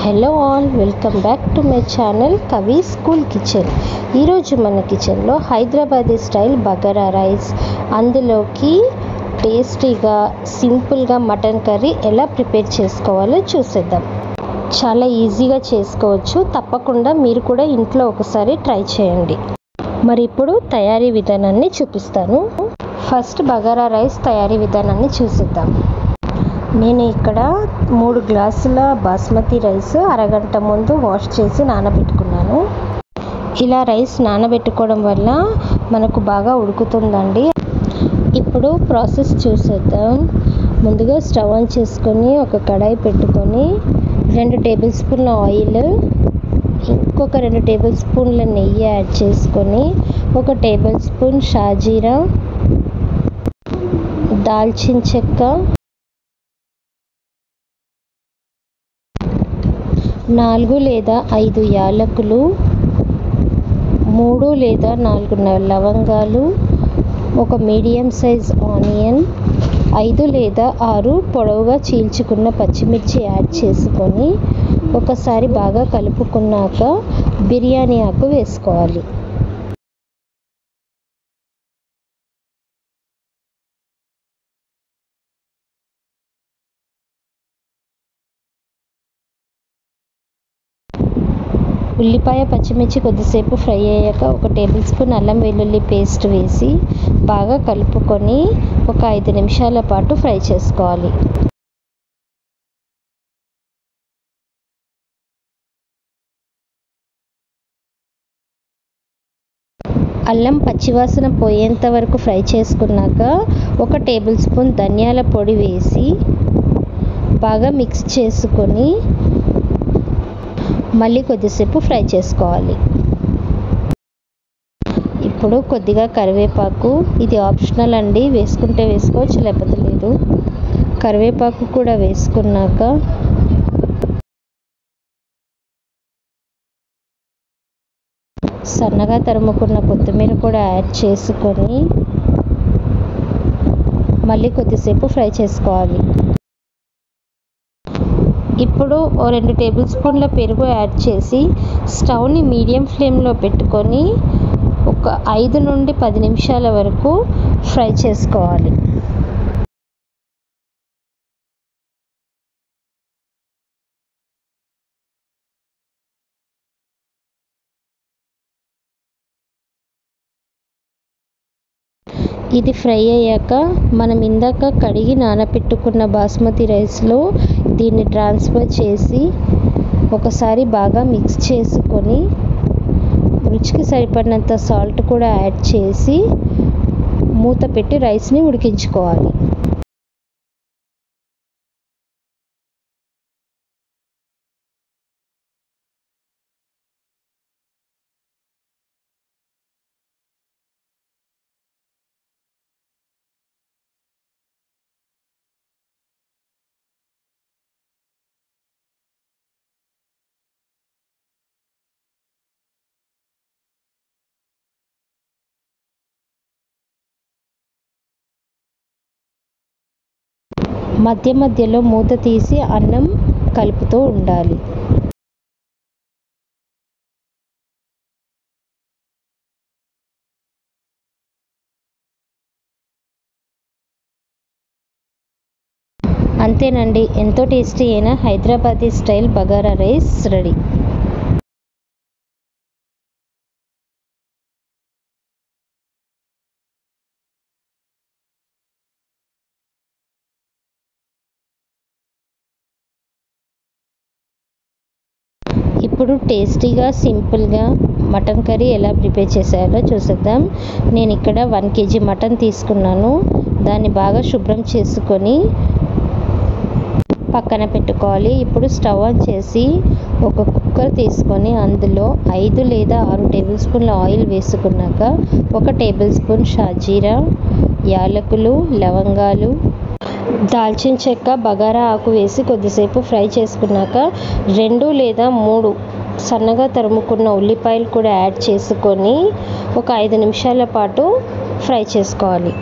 hello all welcome back to my channel Kavi school kitchen ఈరోజు మన కిచెన్లో హైదరాబాదీ స్టైల్ బగారా రైస్ అందులోకి టేస్టీగా సింపుల్గా మటన్ కర్రీ ఎలా ప్రిపేర్ చేసుకోవాలో చూసేద్దాం చాలా ఈజీగా చేసుకోవచ్చు తప్పకుండా మీరు కూడా ఇంట్లో ఒకసారి ట్రై చేయండి మరి ఇప్పుడు తయారీ విధానాన్ని చూపిస్తాను ఫస్ట్ బగారా రైస్ తయారీ విధానాన్ని చూసిద్దాం నేను ఇక్కడ మూడు గ్లాసుల బాస్మతి రైస్ అరగంట ముందు వాష్ చేసి నానబెట్టుకున్నాను ఇలా రైస్ నానబెట్టుకోవడం వల్ల మనకు బాగా ఉడుకుతుందండి ఇప్పుడు ప్రాసెస్ చూసేద్దాం ముందుగా స్టవ్ ఆన్ చేసుకొని ఒక కడాయి పెట్టుకొని రెండు టేబుల్ స్పూన్ల ఆయిల్ ఇంకొక రెండు టేబుల్ స్పూన్ల నెయ్యి యాడ్ చేసుకొని ఒక టేబుల్ స్పూన్ షాజీరా దాల్చిన చెక్క నాలుగు లేదా ఐదు యాలకులు మూడు లేదా నాలుగు లవంగాలు ఒక మీడియం సైజ్ ఆనియన్ ఐదు లేదా ఆరు పొడవుగా చీల్చుకున్న పచ్చిమిర్చి యాడ్ చేసుకొని ఒకసారి బాగా కలుపుకున్నాక బిర్యానీ ఆకు వేసుకోవాలి ఉల్లిపాయ పచ్చిమిర్చి కొద్దిసేపు ఫ్రై అయ్యాక ఒక టేబుల్ స్పూన్ అల్లం వెల్లుల్లి పేస్ట్ వేసి బాగా కలుపుకొని ఒక ఐదు నిమిషాల పాటు ఫ్రై చేసుకోవాలి అల్లం పచ్చివాసన పోయేంత వరకు ఫ్రై చేసుకున్నాక ఒక టేబుల్ స్పూన్ ధనియాల పొడి వేసి బాగా మిక్స్ చేసుకొని మళ్ళీ కొద్దిసేపు ఫ్రై చేసుకోవాలి ఇప్పుడు కొద్దిగా కరివేపాకు ఇది ఆప్షనల్ అండి వేసుకుంటే వేసుకోవచ్చు లేకపోతే లేదు కరివేపాకు కూడా వేసుకున్నాక సన్నగా తరుముకున్న కొత్తిమీర కూడా యాడ్ చేసుకొని మళ్ళీ కొద్దిసేపు ఫ్రై చేసుకోవాలి ఇప్పుడు ఓ రెండు టేబుల్ స్పూన్ల పెరుగు యాడ్ చేసి స్టవ్ని మీడియం ఫ్లేమ్లో పెట్టుకొని ఒక ఐదు నుండి పది నిమిషాల వరకు ఫ్రై చేసుకోవాలి ఇది ఫ్రై అయ్యాక మనం ఇందాక కడిగి నానబెట్టుకున్న బాస్మతి రైస్లో దీన్ని ట్రాన్స్ఫర్ చేసి ఒకసారి బాగా మిక్స్ చేసుకొని రుచికి సరిపడినంత సాల్ట్ కూడా యాడ్ చేసి మూత పెట్టి రైస్ని ఉడికించుకోవాలి మధ్య మధ్యలో మూత తీసి అన్నం కలుపుతూ ఉండాలి అంతేనండి ఎంతో టేస్టీ అయిన Hyderabadi style bagara rice ready ఇప్పుడు టేస్టీగా సింపుల్గా మటన్ కర్రీ ఎలా ప్రిపేర్ చేసేయాలో చూసేద్దాం నేను ఇక్కడ వన్ కేజీ మటన్ తీసుకున్నాను దాన్ని బాగా శుభ్రం చేసుకొని పక్కన పెట్టుకోవాలి ఇప్పుడు స్టవ్ ఆన్ చేసి ఒక కుక్కర్ తీసుకొని అందులో ఐదు లేదా ఆరు టేబుల్ స్పూన్ల ఆయిల్ వేసుకున్నాక ఒక టేబుల్ స్పూన్ షాజీరా యాలకులు లవంగాలు దాల్చిన చెక్క బగారా ఆకు వేసి కొద్దిసేపు ఫ్రై చేసుకున్నాక రెండు లేదా మూడు సన్నగా తరుముకున్న ఉల్లిపాయలు కూడా యాడ్ చేసుకొని ఒక ఐదు నిమిషాల పాటు ఫ్రై చేసుకోవాలి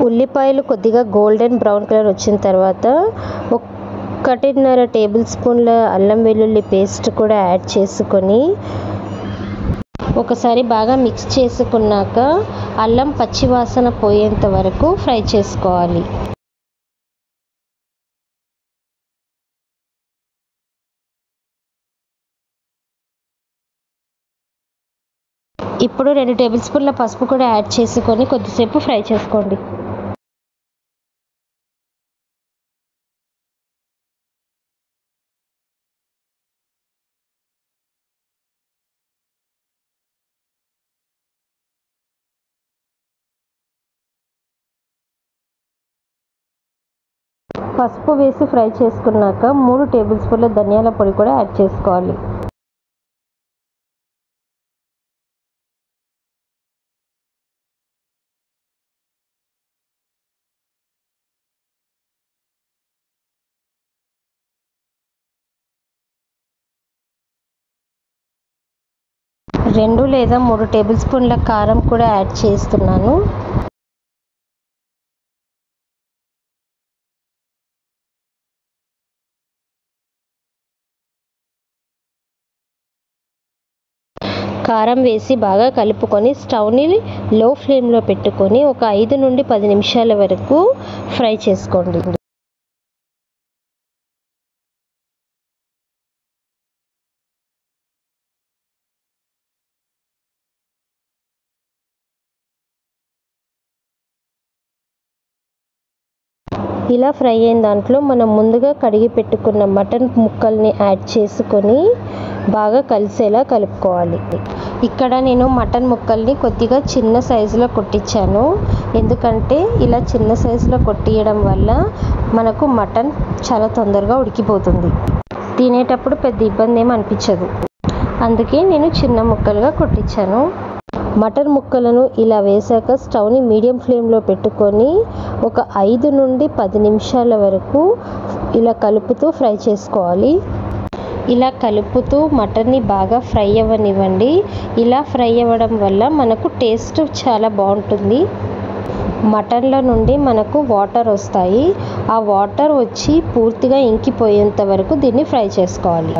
ఉల్లిపాయలు కొద్దిగా గోల్డెన్ బ్రౌన్ కలర్ వచ్చిన తర్వాత ఒకటిన్నర టేబుల్ స్పూన్ల అల్లం వెల్లుల్లి పేస్ట్ కూడా యాడ్ చేసుకొని ఒకసారి బాగా మిక్స్ చేసుకున్నాక అల్లం పచ్చివాసన పోయేంత వరకు ఫ్రై చేసుకోవాలి ఇప్పుడు రెండు టేబుల్ స్పూన్ల పసుపు కూడా యాడ్ చేసుకొని కొద్దిసేపు ఫ్రై చేసుకోండి పసుపు వేసి ఫ్రై చేసుకున్నాక మూడు టేబుల్ స్పూన్ల ధనియాల పొడి కూడా యాడ్ చేసుకోవాలి రెండు లేదా మూడు టేబుల్ స్పూన్ల కారం కూడా యాడ్ చేస్తున్నాను కారం వేసి బాగా కలుపుకొని స్టవ్ని లో ఫ్లేమ్లో పెట్టుకొని ఒక ఐదు నుండి పది నిమిషాల వరకు ఫ్రై చేసుకోండి ఇలా ఫ్రై అయిన దాంట్లో మనం ముందుగా కడిగి పెట్టుకున్న మటన్ ముక్కల్ని యాడ్ చేసుకొని బాగా కలిసేలా కలుపుకోవాలి ఇక్కడ నేను మటన్ ముక్కల్ని కొద్దిగా చిన్న సైజులో కొట్టించాను ఎందుకంటే ఇలా చిన్న సైజులో కొట్టియడం వల్ల మనకు మటన్ చాలా తొందరగా ఉడికిపోతుంది తినేటప్పుడు పెద్ద ఇబ్బంది ఏమి అనిపించదు అందుకే నేను చిన్న ముక్కలుగా కొట్టించాను మటన్ ముక్కలను ఇలా వేసాక స్టవ్ని మీడియం ఫ్లేమ్లో పెట్టుకొని ఒక ఐదు నుండి పది నిమిషాల వరకు ఇలా కలుపుతూ ఫ్రై చేసుకోవాలి ఇలా కలుపుతూ మటన్ని బాగా ఫ్రై అవ్వనివ్వండి ఇలా ఫ్రై అవ్వడం వల్ల మనకు టేస్ట్ చాలా బాగుంటుంది మటన్లో నుండి మనకు వాటర్ వస్తాయి ఆ వాటర్ వచ్చి పూర్తిగా ఇంకిపోయేంత వరకు దీన్ని ఫ్రై చేసుకోవాలి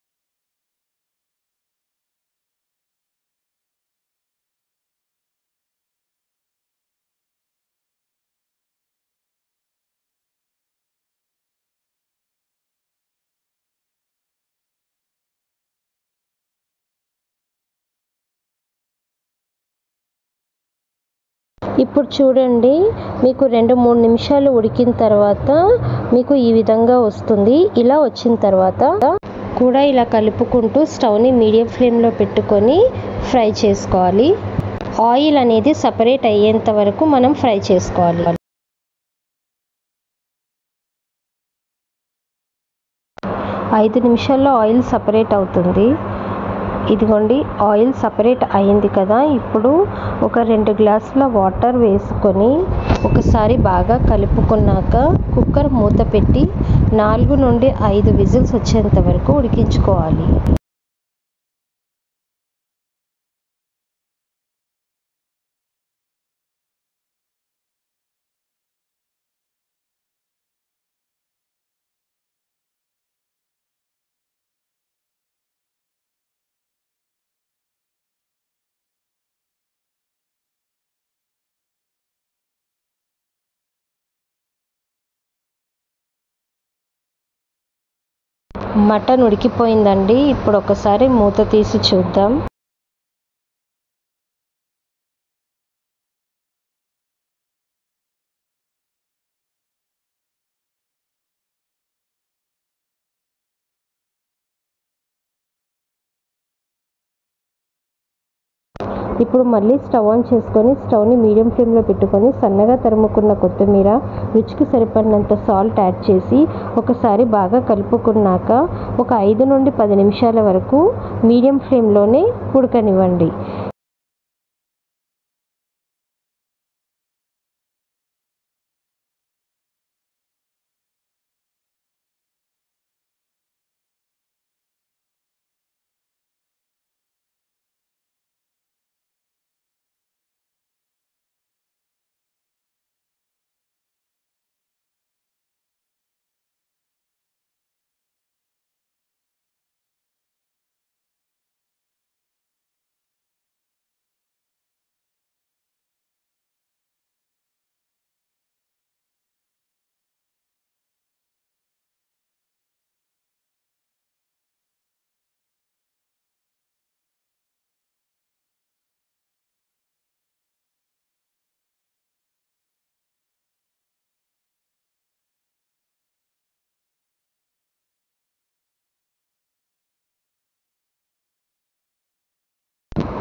ఇప్పుడు చూడండి మీకు రెండు మూడు నిమిషాలు ఉడికిన తర్వాత మీకు ఈ విధంగా వస్తుంది ఇలా వచ్చిన తర్వాత కూడా ఇలా కలుపుకుంటూ స్టవ్ని మీడియం ఫ్లేమ్లో పెట్టుకొని ఫ్రై చేసుకోవాలి ఆయిల్ అనేది సపరేట్ అయ్యేంత వరకు మనం ఫ్రై చేసుకోవాలి ఐదు నిమిషాల్లో ఆయిల్ సపరేట్ అవుతుంది ఇదిగోండి ఆయిల్ సపరేట్ అయింది కదా ఇప్పుడు ఒక రెండు గ్లాసుల వాటర్ వేసుకొని ఒకసారి బాగా కలుపుకున్నాక కుక్కర్ మూత పెట్టి నాలుగు నుండి ఐదు విజిల్స్ వచ్చేంత వరకు ఉడికించుకోవాలి మటన్ ఉడికిపోయిందండి ఇప్పుడు ఒకసారి మూత తీసి చూద్దాం ఇప్పుడు మళ్ళీ స్టవ్ ఆన్ చేసుకొని స్టవ్ని మీడియం ఫ్లేమ్లో పెట్టుకొని సన్నగా తరుముకున్న కొత్తిమీర రుచికి సరిపడినంత సాల్ట్ యాడ్ చేసి ఒకసారి బాగా కలుపుకున్నాక ఒక ఐదు నుండి పది నిమిషాల వరకు మీడియం ఫ్లేమ్లోనే ఉడకనివ్వండి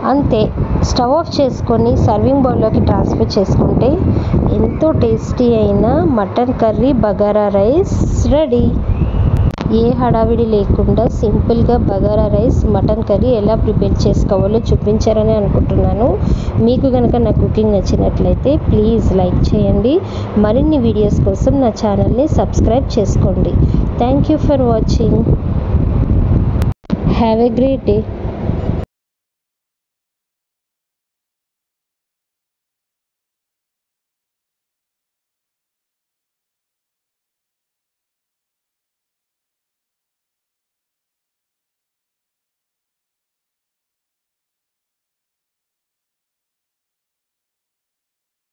అంతే స్టవ్ ఆఫ్ చేసుకొని సర్వింగ్ బౌల్లోకి ట్రాన్స్ఫర్ చేసుకుంటే ఎంతో టేస్టీ అయిన mutton curry bagara rice ready ఏ హడావిడి లేకుండా సింపుల్గా బగారా రైస్ మటన్ కర్రీ ఎలా ప్రిపేర్ చేసుకోవాలో చూపించారని అనుకుంటున్నాను మీకు కనుక నా కుకింగ్ నచ్చినట్లయితే ప్లీజ్ లైక్ చేయండి మరిన్ని వీడియోస్ కోసం నా ఛానల్ని సబ్స్క్రైబ్ చేసుకోండి thank you for watching have a great day